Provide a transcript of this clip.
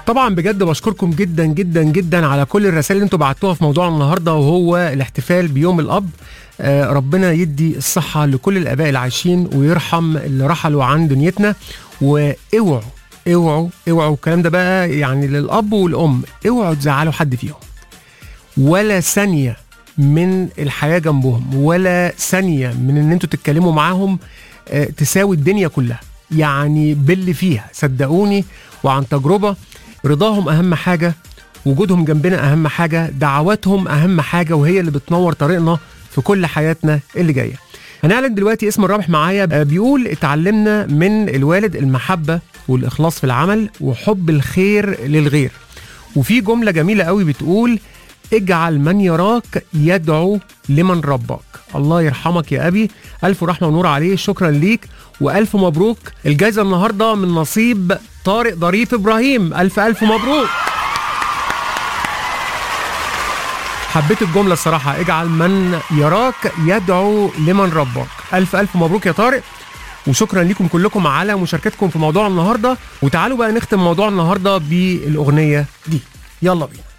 طبعا بجد بشكركم جدا جدا جدا على كل الرسائل اللي انتوا بعتوها في موضوع النهارده وهو الاحتفال بيوم الاب آه، ربنا يدي الصحه لكل الاباء العايشين ويرحم اللي رحلوا عن دنيتنا واوعوا اوعوا اوعوا الكلام ده بقى يعني للاب والام اوعوا تزعلوا حد فيهم ولا ثانيه من الحياه جنبهم ولا ثانيه من ان انتوا تتكلموا معاهم آه، تساوي الدنيا كلها يعني باللي فيها صدقوني وعن تجربه رضاهم اهم حاجه وجودهم جنبنا اهم حاجه دعواتهم اهم حاجه وهي اللي بتنور طريقنا في كل حياتنا اللي جايه هنعلن دلوقتي اسم الرابح معايا آه، بيقول اتعلمنا من الوالد المحبه والاخلاص في العمل وحب الخير للغير وفي جمله جميله قوي بتقول اجعل من يراك يدعو لمن ربك الله يرحمك يا ابي الف رحمه ونور عليه شكرا ليك والف مبروك الجائزه النهارده من نصيب طارق ظريف ابراهيم الف الف مبروك حبيت الجمله الصراحه اجعل من يراك يدعو لمن ربك الف الف مبروك يا طارق وشكرا لكم كلكم على مشاركتكم في موضوع النهارده وتعالوا بقى نختم موضوع النهارده بالاغنيه دي يلا بينا